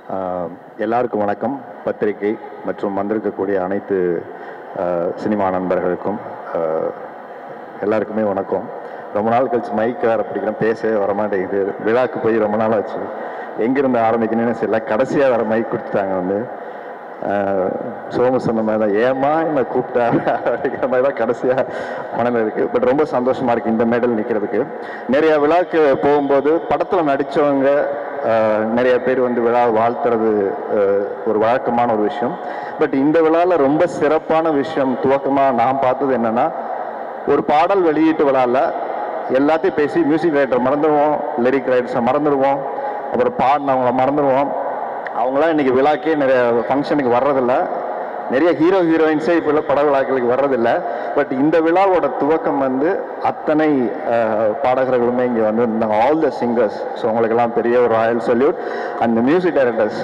ஆஹ் எல்லாருக்கும் வணக்கம் பத்திரிகை மற்றும் வந்திருக்கக்கூடிய அனைத்து ஆஹ் சினிமா நண்பர்களுக்கும் ஆஹ் எல்லாருக்குமே வணக்கம் ரொம்ப நாள் கழிச்சு மைக் வேறு பிடிக்கிறேன் பேசவே வர மாட்டேங்குது விழாக்கு போய் ரொம்ப நாள் ஆச்சு எங்கிருந்து ஆரம்பிக்கணும்னு தெரியல கடைசியாக வர மைக் கொடுத்துட்டாங்க வந்து ஆஹ் சோமு சொன்ன மாதிரி தான் ஏமா என்னை கூப்பிட்டா அப்படிங்கிற மாதிரி தான் கடைசியாக மனதில் இருக்குது பட் ரொம்ப சந்தோஷமாக இருக்குது இந்த மேடல் நிற்கிறதுக்கு நிறைய விழாக்கு போகும்போது படத்தில் நடித்தவங்க நிறைய பேர் வந்து விழா வாழ்த்துறது ஆஹ் ஒரு வழக்கமான ஒரு விஷயம் பட் இந்த விழாவில் ரொம்ப சிறப்பான விஷயம் துவக்கமாக நான் பார்த்தது என்னென்னா ஒரு பாடல் வெளியீட்டு விழாவில் எல்லாத்தையும் பேசி மியூசிக் ரைட்டர் மறந்துடுவோம் லிரிக் ரைட்டர்ஸை மறந்துடுவோம் அப்புறம் பாடினவங்கள மறந்துடுவோம் அவங்களாம் இன்னைக்கு விழாக்கே நிறைய ஃபங்க்ஷனுக்கு வர்றதில்ல நிறைய ஹீரோ ஹீரோயின்ஸே இப்போ உள்ள பட விழாக்களுக்கு வர்றதில்ல பட் இந்த விழாவோட துவக்கம் வந்து அத்தனை அஹ், பாடகர்களுமே இங்கே வந்து ஆல் த சிங்கர்ஸ் ஸோ உங்களுக்கெல்லாம் பெரிய ஒரு royal salute and music directors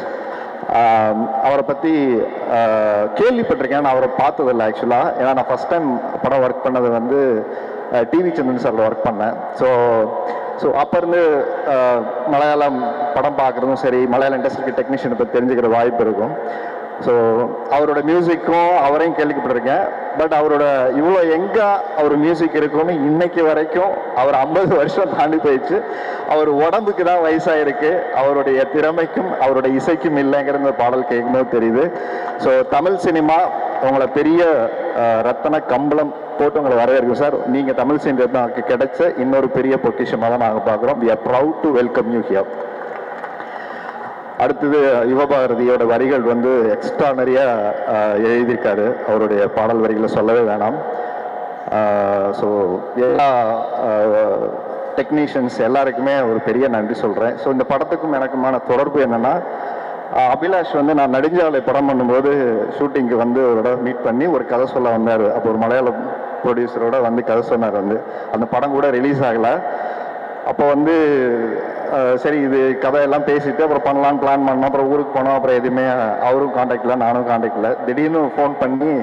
அவரை பற்றி கேள்விப்பட்டிருக்கேன் நான் அவரை பார்த்ததில்லை ஆக்சுவலாக ஏன்னா நான் ஃபஸ்ட் டைம் படம் ஒர்க் பண்ணது வந்து டிவி சந்திரன் சாரில் ஒர்க் பண்ணேன் ஸோ ஸோ அப்போ இருந்து அஹ், மலையாளம் படம் பார்க்குறதும் சரி மலையாள இண்டஸ்ட்ரிக்கு டெக்னீஷியனை பற்றி தெரிஞ்சுக்கிற வாய்ப்பு இருக்கும் ஸோ அவரோட மியூசிக்கும் அவரையும் கேள்விப்பட்டிருக்கேன் பட் அவரோட இவ்வளோ எங்கே அவர் மியூசிக் இருக்கும்னு இன்னைக்கு வரைக்கும் அவர் ஐம்பது வருஷம் தாண்டி போயிடுச்சு அவர் உடம்புக்கு தான் வயசாயிருக்கு அவருடைய திறமைக்கும் அவருடைய இசைக்கும் இல்லைங்கிற இந்த பாடல் கேட்கும்போது தெரியுது ஸோ தமிழ் சினிமா உங்களை பெரிய அஹ், ரத்தன கம்பளம் போட்டு உங்களை வரவேற்கும் சார் நீங்கள் தமிழ் சினிமாவுக்கு கிடைச்ச இன்னொரு பெரிய பொக்கிஷமாக தான் நாங்கள் பார்க்குறோம் we are proud to welcome you here அடுத்தது யுவபாரதியோட வரிகள் வந்து எக்ஸ்ட்ரா நிறைய ஆஹ், எழுதியிருக்காரு அவருடைய பாடல் வரிகளை சொல்லவே வேணாம் ஸோ எல்லா டெக்னீஷியன்ஸ் எல்லாருக்குமே ஒரு பெரிய நன்றி சொல்கிறேன் ஸோ இந்த படத்துக்கும் எனக்குமான தொடர்பு என்னென்னா அபிலாஷ் வந்து நான் நெடுஞ்சாலை படம் பண்ணும்போது ஷூட்டிங்க்கு வந்து ஒரு தடவை மீட் பண்ணி ஒரு கதை சொல்ல வந்தார் அப்போ ஒரு மலையாள ப்ரொடியூசரோட வந்து கதை சொன்னார் வந்து அந்த படம் கூட ரிலீஸ் ஆகலை அப்போ வந்து அஹ், சரி இது கதையெல்லாம் பேசிட்டு அப்புறம் பண்ணலாம்னு பிளான் பண்ணோம் அப்புறம் ஊருக்கு போனோம் அப்புறம் எதுவுமே அவரும் காண்டாக்டில் நானும் காண்டாக்டில் திடீர்னு ஃபோன் பண்ணி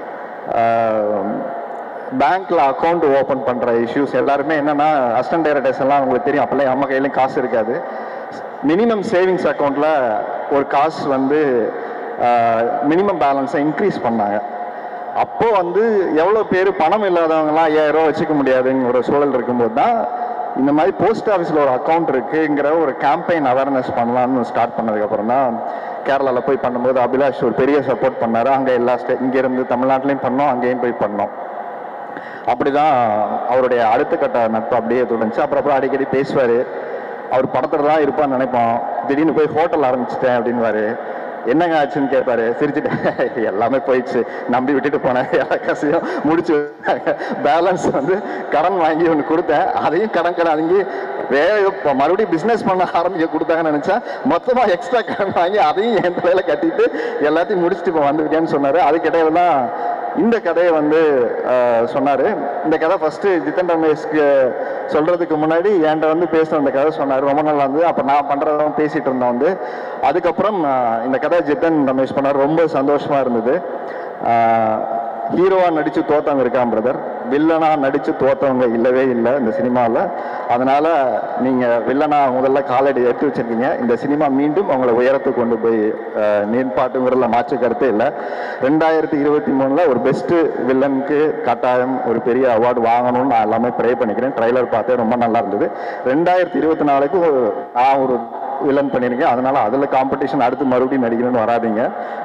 பேங்க்ல அக்கௌண்ட் ஓப்பன் பண்ற இஷ்யூஸ் எல்லாருமே என்னன்னா அசிஸ்டன்ட் டைரக்டர்ஸ் எல்லாம் உங்களுக்கு தெரியும் அப்பெல்லாம் நம்ம கையிலயும் காசு இருக்காது மினிமம் சேவிங்ஸ் அக்கௌண்ட்ல ஒரு காசு வந்து மினிமம் பேலன்ஸை இன்க்ரீஸ் பண்ணாங்க அப்போ வந்து எவ்வளோ பேர் பணம் இல்லாதவங்கலாம் ஐயாயிரம் ரூபா வச்சுக்க முடியாதுங்கிற ஒரு சூழல் இருக்கும்போது தான் இந்த மாதிரி போஸ்ட் ஆஃபீஸில் ஒரு அக்கௌண்ட் இருக்குங்கிற ஒரு கேம்பெயின் அவேர்னஸ் பண்ணலாம்னு ஸ்டார்ட் பண்ணதுக்கப்புறம் தான் கேரளாவில் போய் பண்ணும்போது அபிலாஷ் ஒரு பெரிய சப்போர்ட் பண்ணாரு அங்கே எல்லா ஸ்டே இங்கேருந்து தமிழ்நாட்டிலையும் பண்ணோம் அங்கேயும் போய் பண்ணோம் அப்படிதான் அவருடைய அடுத்த கட்ட நட்பு அப்படியே தொடர்ந்துச்சு அப்புறம் அப்புறம் அடிக்கடி பேசுவார் அவர் படத்துல தான் இருப்பான்னு நினைப்போம் திடீர்னு போய் ஹோட்டல் ஆரம்பிச்சிட்டேன் அப்படின்வாரு என்னங்க ஆச்சுன்னு கேட்பாரு சிரிச்சுட்டு எல்லாமே போயிடுச்சு நம்பி விட்டுட்டு போனேன் எல்லா காசையும் முடிச்சு பேலன்ஸ் வந்து கடன் வாங்கி ஒன்று கொடுத்தேன் அதையும் கடன் கடன் வாங்கி வேற இப்போ மறுபடியும் பிஸ்னஸ் பண்ண ஆரம்பிக்க கொடுத்தாங்கன்னு நினச்சா மொத்தமாக எக்ஸ்ட்ரா கடன் வாங்கி அதையும் என் தலையில கட்டிட்டு எல்லாத்தையும் முடிச்சுட்டு இப்போ வந்திருக்கேன்னு சொன்னார் அதுக்கிடையில தான் இந்த கதையை வந்து ஆஹ், சொன்னாரு இந்த கதை ஃபர்ஸ்ட் ஜித்தன் ரமேஷ்க்கு சொல்றதுக்கு முன்னாடி என்கிட்ட வந்து பேசின இந்த கதை சொன்னாரு ரொம்ப நல்லா இருந்தது அப்ப நான் பண்றதும் பேசிட்டு இருந்தோம் வந்து அதுக்கப்புறம் ஆஹ், இந்த கதை ஜித்தன் ரமேஷ் பண்ணார் ரொம்ப சந்தோஷமா இருந்தது ஹீரோவா நடிச்சு தோத்தவங்க இருக்கான் பிரதர் வில்லனா நடிச்சு தோத்தவங்க இல்லவே இல்லை இந்த சினிமாவில் அதனால நீங்க வில்லனா முதல்ல காலடி எடுத்து வச்சிருக்கீங்க இந்த சினிமா மீண்டும் உங்களை உயரத்துக்கு கொண்டு போய் ஆஹ், நிற்பாட்டுங்கிறதுல மாற்று கருத்தே இல்லை ரெண்டாயிரத்தி இருபத்தி மூணுல ஒரு பெஸ்ட் வில்லனுக்கு கட்டாயம் ஒரு பெரிய அவார்டு வாங்கணும்னு நான் எல்லாமே ப்ரே பண்ணிக்கிறேன் ட்ரைலர் பார்த்தே ரொம்ப நல்லா இருந்தது ரெண்டாயிரத்தி இருபத்தி நாலுக்கு ஒரு- நான் ஒரு வில்லன் பண்ணியிருக்கேன் அதனால அதுல காம்படிஷன் அடுத்து மறுபடியும் நடிக்கணும்னு வராதீங்க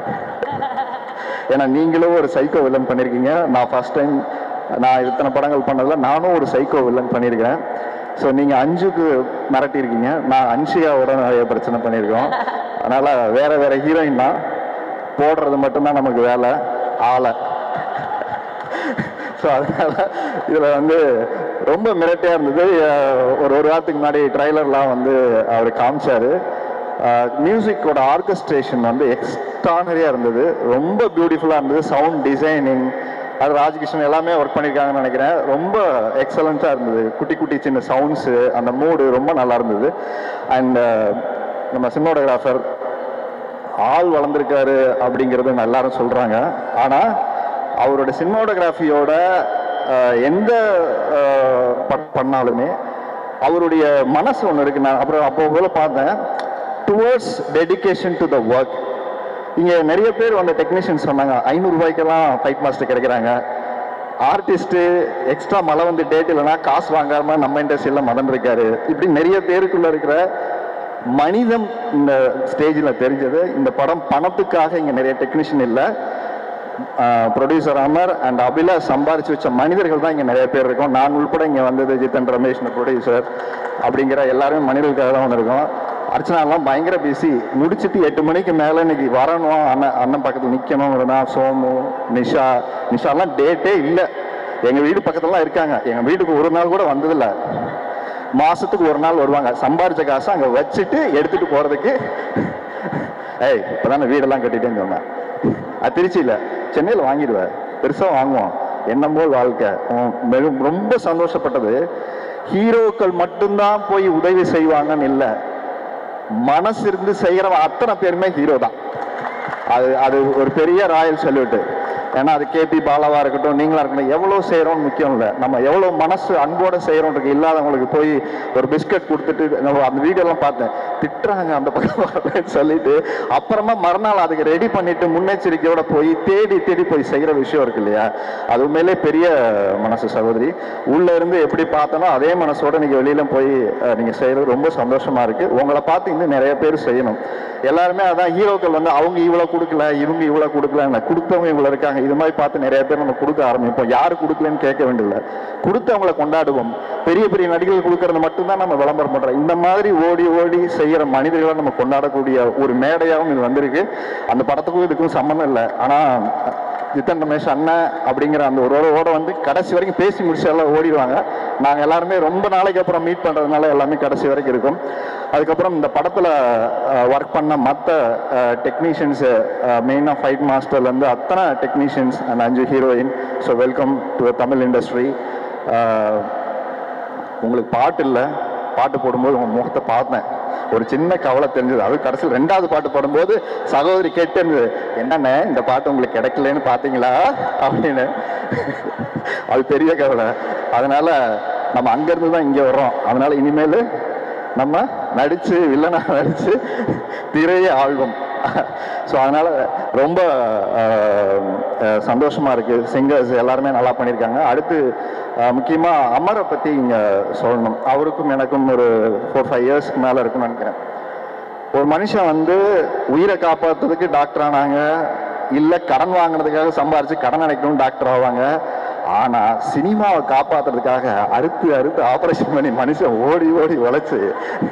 ஏன்னா நீங்களும் ஒரு சைக்கோ வில்லன் பண்ணியிருக்கீங்க நான் ஃபர்ஸ்ட் டைம் நான் இத்தனை படங்கள் பண்ணதுல நானும் ஒரு சைக்கோ வில்லன் பண்ணியிருக்கேன் ஸோ நீங்கள் அஞ்சுக்கு மிரட்டியிருக்கீங்க நான் அன்ஷியாவோட நிறைய பிரச்சனை பண்ணியிருக்கோம் அதனால் வேற வேற ஹீரோயின் தான் போடுறது மட்டும்தான் நமக்கு வேலை ஆளை ஸோ அதனால இதில் வந்து ரொம்ப மிரட்டியாக இருந்தது அஹ் ஒரு ஒரு வாரத்துக்கு முன்னாடி ட்ரைலர்லாம் வந்து அவர் காமிச்சாரு மியூசிக்கோட ஆர்கஸ்ட்ரேஷன் வந்து எக்ஸ்ட்ரானரியாக இருந்தது ரொம்ப பியூட்டிஃபுல்லாக இருந்தது சவுண்ட் டிசைனிங் அது ராஜகிருஷ்ணன் எல்லாமே ஒர்க் பண்ணியிருக்காங்கன்னு நினைக்கிறேன் ரொம்ப எக்ஸலண்ட்டாக இருந்தது குட்டி குட்டி சின்ன சவுண்ட்ஸு அந்த மூடு ரொம்ப நல்லா இருந்தது அண்ட் நம்ம சினிமோடோகிராஃபர் ஆள் வளர்ந்துருக்காரு அப்படிங்கிறது எல்லாரும் சொல்றாங்க ஆனா அவரோட சினிமோட்டோகிராஃபியோட எந்த படம் பண்ணாலுமே அவருடைய மனசு ஒன்று இருக்கு நான் அப்புறம் அப்போ போல பார்த்தேன் towards dedication to the work இங்கே நிறைய பேர் வந்து டெக்னீஷியன் சொன்னாங்க ஐநூறு ரூபாய்க்கெல்லாம் ஃபைட் மாஸ்டர் கிடைக்கிறாங்க ஆர்டிஸ்ட்டு எக்ஸ்ட்ரா மழை வந்து டேட் இல்லைன்னா காசு வாங்காம நம்ம இண்டஸ்ட்ரியில் மதன் இருக்காரு இப்படி நிறைய பேருக்குள்ள இருக்கிற மனிதம் இந்த ஸ்டேஜில் தெரிஞ்சது இந்த படம் பணத்துக்காக இங்கே நிறைய டெக்னீஷியன் இல்லை ப்ரொடியூசர் அமர் அண்ட் அபிலாஷ் சம்பாரிச்சு வச்ச மனிதர்கள் தான் இங்கே நிறைய பேர் இருக்கோம் நான் உள்பட இங்கே வந்தது ஜித்தன் ரமேஷ் ப்ரொடியூசர் அப்படிங்கிற எல்லாருமே மனிதர்களுக்காக தான் வந்திருக்கோம் அர்ச்சனாலாம் பயங்கர பிஸி முடிச்சிட்டு எட்டு மணிக்கு மேலே இன்னைக்கு வரணும் அண்ணன் அண்ணன் பக்கத்தில் நிற்கணுங்கிறதா சோமு நிஷா நிஷாலாம் டேட்டே இல்லை எங்கள் வீடு பக்கத்துலலாம் இருக்காங்க எங்கள் வீட்டுக்கு ஒரு நாள் கூட வந்ததில்ல மாசத்துக்கு ஒரு நாள் வருவாங்க சம்பாரிச்ச காசை அங்கே வச்சுட்டு எடுத்துட்டு போறதுக்கு ஏய் இப்போதான் வீடெல்லாம் கட்டிட்டேன்னு சொன்னேன் அது திருச்சியில் சென்னையில் வாங்கிடுவேன் பெருசாக வாங்குவோம் எண்ணம் போல் வாழ்க்கை உம், மிக- ரொம்ப சந்தோஷப்பட்டது ஹீரோக்கள் மட்டும்தான் போய் உதவி செய்வாங்கன்னு இல்லை மனசு இருந்து செய்கிறவன் அத்தனை பேருமே ஹீரோ தான் அது அது ஒரு பெரிய ராயல் சல்யூட்டு ஏன்னா அது கேபி பாலாவா இருக்கட்டும் நீங்களா இருக்கட்டும் எவ்வளோ செய்கிறோம்னு முக்கியம் இல்லை நம்ம எவ்வளோ மனசு அன்போட செய்கிறோன்றது இல்லாதவங்களுக்கு போய் ஒரு பிஸ்கட் கொடுத்துட்டு நம்ம அந்த வீடியோலாம் பார்த்தேன் திட்டுறாங்க அந்த பக்கம் வரலன்னு சொல்லிட்டு அப்புறமா மறுநாள் அதுக்கு ரெடி பண்ணிட்டு முன்னெச்சரிக்கையோட போய் தேடி தேடி போய் செய்கிற விஷயம் இருக்கு இல்லையா அது உண்மையிலே பெரிய மனசு சகோதரி உள்ள இருந்து எப்படி பார்த்தனோ அதே மனசோட நீங்க வெளியில போய் அஹ், நீங்க செய்யறது ரொம்ப சந்தோஷமா இருக்கு உங்களை பார்த்து இன்னும் நிறைய பேர் செய்யணும் எல்லாருமே அதான் ஹீரோக்கள் வந்து அவங்க இவ்வளவு கொடுக்கல இவங்க இவ்வளவு கொடுக்கல கொடுத்தவங்க இவ்வளவு இருக்காங்க இது மாதிரி பார்த்து நிறைய பேர் நம்ம கொடுக்க ஆரம்பிப்போம் யாரு கொடுக்கலன்னு கேட்க வேண்டியதில்ல கொடுத்தவங்கள கொண்டாடுவோம் பெரிய பெரிய நடிகர்கள் கொடுக்கறது மட்டும்தான் நம்ம விளம்பரம் பண்றோம் இந்த மாதிரி ஓடி ஓடி செய்யற மனிதர்களை நம்ம கொண்டாடக்கூடிய ஒரு மேடையாகவும் இது வந்திருக்கு அந்த படத்துக்கும் இதுக்கும் சம்மந்தம் இல்லை ஆனா ஜித்தன் ரமேஷ் அண்ணன் அப்படிங்கிற அந்த ஒரு ஓட வந்து கடைசி வரைக்கும் பேசி முடிச்சு எல்லாம் ஓடிடுவாங்க நாங்கள் எல்லாருமே ரொம்ப நாளைக்கு அப்புறம் மீட் பண்ணுறதுனால எல்லாமே கடைசி வரைக்கும் இருக்கும் அதுக்கப்புறம் இந்த படத்தில் ஒர்க் பண்ண மற்ற டெக்னீஷியன்ஸு மெயினாக ஃபைட் மாஸ்டர்லேருந்து அத்தனை technicians and Anju heroine so welcome to Tamil industry உங்களுக்கு பாட்டு இல்லை பாட்டு போடும்போது உங்கள் முகத்தை பார்த்தேன் ஒரு சின்ன கவலை தெரிஞ்சது அது கடைசியில் ரெண்டாவது பாட்டு பாடும்போது சகோதரி கேட்டு இருந்தது என்னண்ணே இந்த பாட்டு உங்களுக்கு கிடைக்கலன்னு பார்த்தீங்களா அப்படின்னு அது பெரிய கவலை அதனால நம்ம அங்கேருந்து தான் இங்கே வர்றோம் அதனால இனிமேல் நம்ம நடிச்சு வில்லனா நடிச்சு திரையை ஆழ்வோம் ஸோ அதனால ரொம்ப அஹ், அஹ், சந்தோஷமா இருக்கு சிங்கர்ஸ் எல்லாருமே நல்லா பண்ணியிருக்காங்க அடுத்து அஹ், முக்கியமா அமரை பத்தி இங்க சொல்லணும் அவருக்கும் எனக்கும் ஒரு ஃபோர் ஃபைவ் இயர்ஸ்க்கு மேல இருக்கும்னு நினைக்கிறேன் ஒரு மனுஷன் வந்து உயிரை காப்பாத்துறதுக்கு டாக்டர் ஆனாங்க இல்ல கடன் வாங்குறதுக்காக சம்பாரிச்சு கடன் அடைக்கணும் டாக்டர் ஆவாங்க ஆனா சினிமாவை காப்பாத்துறதுக்காக அறுத்து அறுத்து ஆபரேஷன் பண்ணி மனுஷன் ஓடி ஓடி உழைச்சு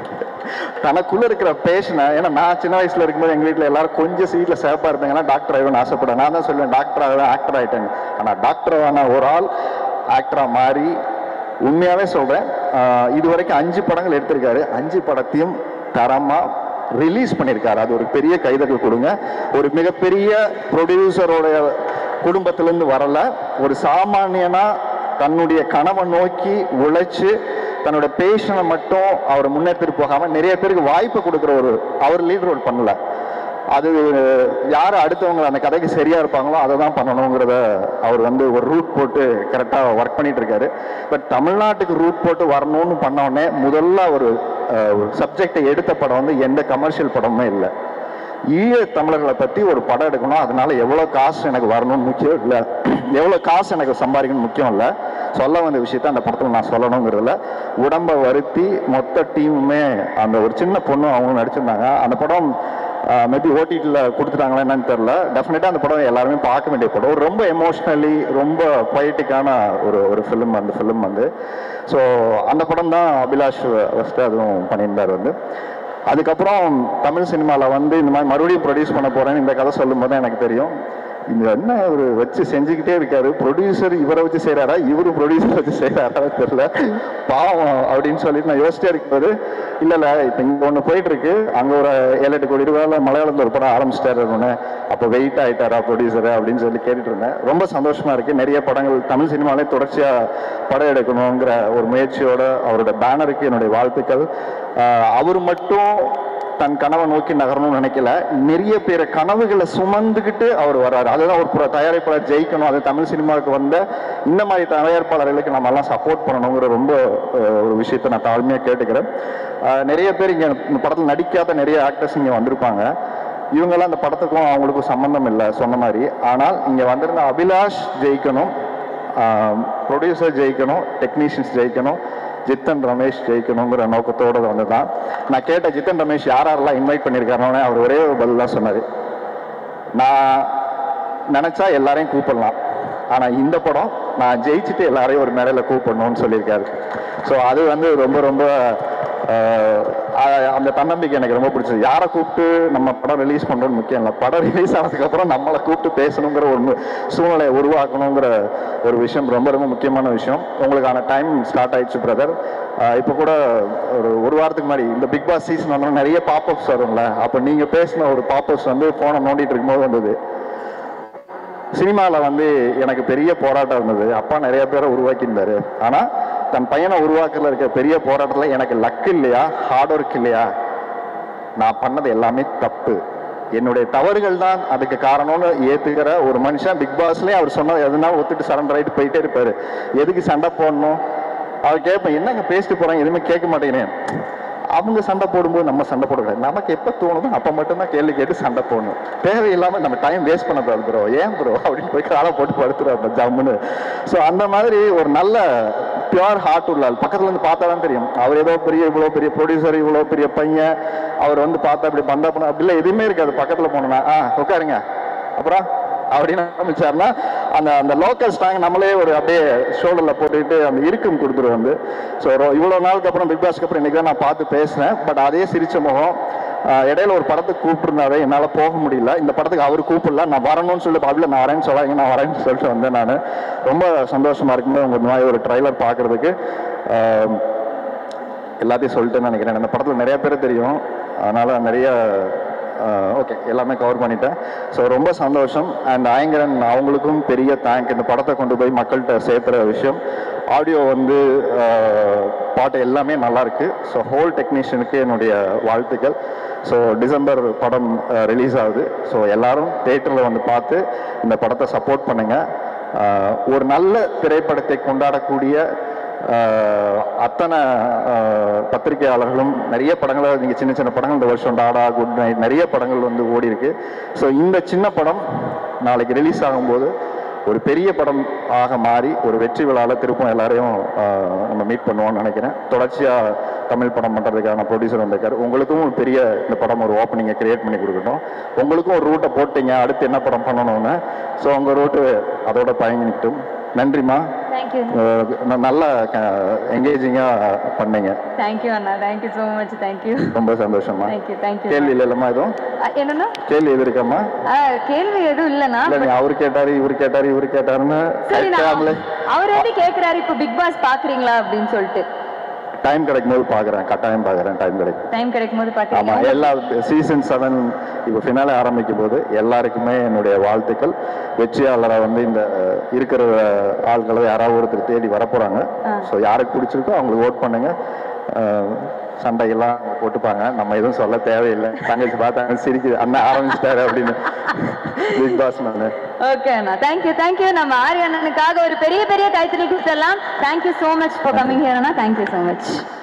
தனக்குள்ள இருக்கிற பேஷனை ஏன்னா நான் சின்ன வயசுல இருக்கும்போது எங்க வீட்ல எல்லாரும் கொஞ்சம் சீட்ல சேப்பா இருப்பாங்கன்னா டாக்டர் ஆகணும்னு ஆசைப்படுறேன் நான் தான் சொல்லுவேன் டாக்டர் ஆகலாம் ஆக்டர் ஆயிட்டேன் ஆனா டாக்டர் ஆன ஒரு ஆள் ஆக்டரா மாறி உண்மையாவே சொல்றேன் ஆஹ் இது வரைக்கும் அஞ்சு படங்கள் எடுத்திருக்காரு அஞ்சு படத்தையும் தரமா ரிலீஸ் பண்ணியிருக்காரு அது ஒரு பெரிய கைதட்டல் கொடுங்க ஒரு மிகப்பெரிய ப்ரொடியூசரோட குடும்பத்திலிருந்து வரல ஒரு சாமானியனா தன்னுடைய கனவை நோக்கி உழைச்சு தன்னோட பேஷனை மட்டும் அவர் முன்னெடுத்துட்டு போகாம நிறைய பேருக்கு வாய்ப்பு கொடுக்குற ஒரு அவர் லீட் ரோல் பண்ணல அது யார் அடுத்தவங்க அந்த கதைக்கு சரியா இருப்பாங்களோ அதை தான் பண்ணணுங்கிறத அவர் வந்து ஒரு ரூட் போட்டு கரெக்டாக ஒர்க் பண்ணிட்டு இருக்காரு பட் தமிழ்நாட்டுக்கு ரூட் போட்டு வரணும்னு பண்ண உடனே முதல்ல ஒரு சப்ஜெக்டை எடுத்த படம் வந்து எந்த கமர்ஷியல் படமுமே இல்லை ஈழ தமிழர்களை பத்தி ஒரு படம் எடுக்கணும் அதனால எவ்வளவு காசு எனக்கு வரணும்னு முக்கியம் இல்லை எவ்வளவு காசு எனக்கு சம்பாதிக்கணும் முக்கியம் இல்லை சொல்ல வந்த விஷயத்த அந்த படத்துல நான் சொல்லணுங்கிறதுல உடம்ப வருத்தி மொத்த டீமுமே அந்த ஒரு சின்ன பொண்ணு அவங்க நடிச்சிருந்தாங்க அந்த படம் மேபி ஓடிடியில் கொடுத்துட்டாங்களா என்னன்னு தெரில டெஃபினட்டாக அந்த படம் எல்லாருமே பார்க்க வேண்டிய படம் ஒரு ரொம்ப எமோஷ்னலி ரொம்ப பொயட்டிக்கான ஒரு ஒரு ஃபிலிம் அந்த ஃபிலிம் வந்து ஸோ அந்த படம் தான் அபிலாஷ் ஃபஸ்ட்டு அதுவும் பண்ணியிருந்தார் வந்து அதுக்கப்புறம் தமிழ் சினிமாவில் வந்து இந்த மாதிரி மறுபடியும் ப்ரொடியூஸ் பண்ண போறேன்னு இந்த கதை சொல்லும்போது தான் எனக்கு தெரியும் இந்த என்ன இவர் வச்சு செஞ்சுக்கிட்டே இருக்காரு ப்ரொடியூசர் இவரை வச்சு செய்கிறாரா இவரு ப்ரொடியூசர் வச்சு செய்கிறாரா தெரியல பாவம் அப்படின்னு சொல்லிட்டு நான் யோசிச்சே இருக்கும்போது இல்லை இல்லை இப்போ இங்கே ஒன்று போயிட்டு இருக்கு அங்கே ஒரு ஏழு எட்டு கோடி ரூபாயில் மலையாளத்தில் ஒரு படம் ஆரம்பிச்சிட்டாரு ஒன்று அப்போ வெயிட் ஆயிட்டாரா ப்ரொடியூசர் அப்படின்னு சொல்லி கேட்டுட்டு இருந்தேன் ரொம்ப சந்தோஷமா இருக்கு நிறைய படங்கள் தமிழ் சினிமாலே தொடர்ச்சியா படம் எடுக்கணுங்கிற ஒரு முயற்சியோட அவரோட பேனருக்கு என்னுடைய வாழ்த்துக்கள் ஆஹ் அவர் மட்டும் தன் கனவை நோக்கி நகரணும்னு நினைக்கல நிறைய பேர் கனவுகளை சுமந்துக்கிட்டு அவர் வர்றாரு அதுதான் ஒரு புற- தயாரிப்பாளர் ஜெயிக்கணும் அது தமிழ் சினிமாவுக்கு வந்த இந்த மாதிரி தயாரிப்பாளர்களுக்கு நம்ம எல்லாம் சப்போர்ட் பண்ணணுங்கிற ரொம்ப அஹ், ஒரு விஷயத்தை நான் தாழ்மையாக கேட்டுக்கிறேன் அஹ், நிறைய பேர் இங்கே இந்த படத்தில் நடிக்காத நிறைய ஆக்டர்ஸ் இங்கே வந்திருப்பாங்க இவங்கெல்லாம் அந்த படத்துக்கும் அவங்களுக்கும் சம்பந்தம் இல்லை சொன்ன மாதிரி ஆனால் இங்கே வந்திருந்த அபிலாஷ் ஜெயிக்கணும் ப்ரொடியூசர் ஜெயிக்கணும் டெக்னீஷியன்ஸ் ஜெயிக்கணும் ஜித்தன் ரமேஷ் ஜெயிக்கணுங்கிற நோக்கத்தோடு வந்து தான் நான் கேட்ட ஜித்தன் ரமேஷ் யார் யாரெல்லாம் இன்வைட் பண்ணியிருக்காருன்னு அவர் ஒரே ஒரு பதில் தான் சொன்னார் நான் நினச்சா எல்லாரையும் கூப்பிடலாம் ஆனால் இந்த படம் நான் ஜெயிச்சுட்டு எல்லாரையும் ஒரு மேடையில் கூப்பிடணும்னு சொல்லியிருக்காரு ஸோ அது வந்து ரொம்ப ரொம்ப ஆஹ், ஆஹ், அந்த தன்னம்பிக்கை எனக்கு ரொம்ப பிடிச்சது யாரை கூப்பிட்டு நம்ம படம் ரிலீஸ் பண்ணுறோன்னு முக்கியம் இல்லை படம் ரிலீஸ் ஆனதுக்கப்புறம் நம்மளை கூப்பிட்டு பேசணுங்கிற ஒரு சூழ்நிலையை உருவாக்கணுங்கிற ஒரு விஷயம் ரொம்ப ரொம்ப முக்கியமான விஷயம் உங்களுக்கான டைம் ஸ்டார்ட் ஆயிடுச்சு பிரதர் இப்போ கூட ஒரு ஒரு வாரத்துக்கு முன்னாடி இந்த பிக் பாஸ் சீசன் வந்தோம் நிறைய பாப்அப்ஸ் வரும்ல அப்போ நீங்கள் பேசின ஒரு பாப்அப்ஸ் வந்து ஃபோனை நோண்டிட்டு இருக்கும்போது வந்தது சினிமாவில் வந்து எனக்கு பெரிய போராட்டம் இருந்தது அப்பா நிறைய பேரை உருவாக்கியிருந்தாரு ஆனால் தன் பையனை உருவாக்குறதுல இருக்க பெரிய போராட்டத்தில் எனக்கு லக் இல்லையா ஹார்ட் ஒர்க் இல்லையா நான் பண்ணது எல்லாமே தப்பு என்னுடைய தவறுகள் தான் அதுக்கு காரணம்னு ஏத்துக்கிற ஒரு மனுஷன் பிக் பாஸ்லயே அவர் சொன்னது எதுனாலும் ஒத்துட்டு சரண்டர் ஆயிட்டு போயிட்டே இருப்பாரு எதுக்கு சண்டை போடணும் அவர் கேட்பேன் என்னங்க பேசிட்டு போறாங்க எதுவுமே கேட்க மாட்டேங்கிறேன் அவங்க சண்டை போடும்போது நம்ம சண்டை போடக்கூடாது நமக்கு எப்போ தோணுதோ அப்போ மட்டும்தான் கேள்வி கேட்டு சண்டை போடணும் தேவையில்லாம நம்ம டைம் வேஸ்ட் பண்ணக்கூடாது ப்ரோ ஏன் ப்ரோ அப்படின்னு போய் காலை போட்டு படுத்துறோம் ஜம்முன்னு ஸோ அந்த மாதிரி ஒரு நல்ல பியூர் ஹார்ட் உள்ள ஆள் பக்கத்துல இருந்து பார்த்தா தான் தெரியும் அவர் ஏதோ பெரிய இவ்வளோ பெரிய ப்ரொடியூசர் இவ்வளோ பெரிய பையன் அவர் வந்து பார்த்தா அப்படி பந்தா பண்ண அப்படிலாம் எதுவுமே இருக்காது பக்கத்துல போனோம்னா ஆ உட்காருங்க அப்புறம் அப்படின்னு ஆரம்பிச்சாருன்னா அந்த அந்த லோக்கல் ஸ்டாங் நம்மளே ஒரு அப்படியே ஷோல்டரில் போட்டுக்கிட்டு அந்த இருக்கும் கொடுத்துரு வந்து ஸோ இவ்வளோ நாளுக்கு அப்புறம் பிக் பாஸ்க்கு அப்புறம் இன்னைக்கு தான் நான் பார்த்து பேசினேன் பட் அதே சிரிச்ச முகம் ஆஹ் இடையில ஒரு படத்துக்கு கூப்பிட்டுருந்தாரு என்னால் போக முடியல இந்த படத்துக்கு அவர் கூப்பிடல நான் வரணும்னு சொல்லி பப்ளில் நான் வரேன்னு சொல்லாங்க நான் வரேன்னு சொல்லிட்டு வந்தேன் நான் ரொம்ப சந்தோஷமா இருக்கும்போது உங்க மாதிரி ஒரு ட்ரைலர் பார்க்கறதுக்கு ஆஹ் எல்லாத்தையும் சொல்லிட்டேன்னு நினைக்கிறேன் இந்த படத்தில் நிறைய பேர் தெரியும் அதனால் நிறைய ஓகே எல்லாமே கவர் பண்ணிட்டேன் ஸோ ரொம்ப சந்தோஷம் அண்ட் ஆயங்கரன் அவங்களுக்கும் பெரிய தேங்க் இந்த படத்தை கொண்டு போய் மக்கள்கிட்ட சேர்த்துற விஷயம் ஆடியோ வந்து ஆஹ், பாட்டு எல்லாமே நல்லா இருக்கு ஸோ ஹோல் டெக்னீஷியனுக்கு என்னுடைய வாழ்த்துக்கள் ஸோ டிசம்பர் படம் ரிலீஸ் ஆகுது ஸோ எல்லாரும் தேட்டரில் வந்து பார்த்து இந்த படத்தை சப்போர்ட் பண்ணுங்க ஆஹ், ஒரு நல்ல திரைப்படத்தை கொண்டாடக்கூடிய ஆஹ் அத்தனை ஆஹ் பத்திரிகையாளர்களும் நிறைய படங்களை நீங்கள் சின்ன சின்ன படங்கள் இந்த வருஷம் டாடா குட் நைட் நிறைய படங்கள் வந்து ஓடி இருக்கு ஸோ இந்த சின்ன படம் நாளைக்கு ரிலீஸ் ஆகும்போது ஒரு பெரிய படம் ஆக மாறி ஒரு வெற்றி விழாவில் திருப்பம் எல்லாரையும் ஆஹ் நம்ம மீட் பண்ணுவோம்னு நினைக்கிறேன் தொடர்ச்சியாக தமிழ் படம் பண்ணுறதுக்கான ப்ரொடியூசர் வந்திருக்காரு உங்களுக்கும் ஒரு பெரிய இந்த படம் ஒரு ஓப்பனிங்கை கிரியேட் பண்ணி கொடுக்கட்டும் உங்களுக்கும் ஒரு ரூட்டை போட்டீங்க அடுத்து என்ன படம் பண்ணணும்னு ஸோ உங்கள் ரூட்டு அதோட பயணிக்கட்டும் நன்றிம்மா தேங்க்யூ அஹ் ந- நல்லா என்கேஜிங்காக பண்ணீங்க தேங்க்யூ அண்ணா தேங்க்யூ ஸோ மச் தேங்க்யூ ரொம்ப சந்தோஷமா தேங்க்யூ தேங்க்யூ கேள்வி இல்லைல்லம்மா எதுவும் என்னன்னா கேள்வி எது இருக்காம்மா ஆ, கேள்வி எதுவும் இல்லைண்ணா இல்லை நீ அவரு கேட்டாரு இவரு கேட்டாரு இவரு கேட்டாருன்னு சரி நான் கேட்காமலே அவர் வந்து கேக்குறாரு இப்போ பிக் பாஸ் பாக்குறீங்களா அப்படின்னு சொல்லிட்டு டைம் கிடைக்கும் போது பார்க்குறேன் கட்டாயம் பார்க்குறேன் டைம் கிடைக்கும் டைம் கிடைக்கும் போது ஆமாம் பாக்குறீங்க எல்லா சீசன் செவன் இப்போ ஃபினாலே ஆரம்பிக்கும் போது எல்லாருக்குமே என்னுடைய வாழ்த்துக்கள் வெற்றியாளராக வந்து இந்த அஹ், இருக்கிற ஆட்களை யாராவது ஒருத்தர் தேடி வரப்போகிறாங்க ஸோ யாருக்கு பிடிச்சிருக்கோ அவங்களுக்கு ஓட் பண்ணுங்க அஹ், சண்டையெல்லாம் அவங்க போட்டுப்பாங்க நம்ம எதுவும் சொல்ல தேவையில்லை தங்கச்சி பார்த்தாங்க சிரிக்குது அண்ணன் ஆரம்பிச்சிட்டாரு அப்படின்னு பிக் பாஸ் நான் ஓகே அண்ணா தேங்க்யூ தேங்க்யூ நம்ம ஆரிய அண்ணனுக்காக ஒரு பெரிய பெரிய கைத்தறி கொடுத்துடலாம் thank you so much for coming here அண்ணா தேங்க்யூ ஸோ மச்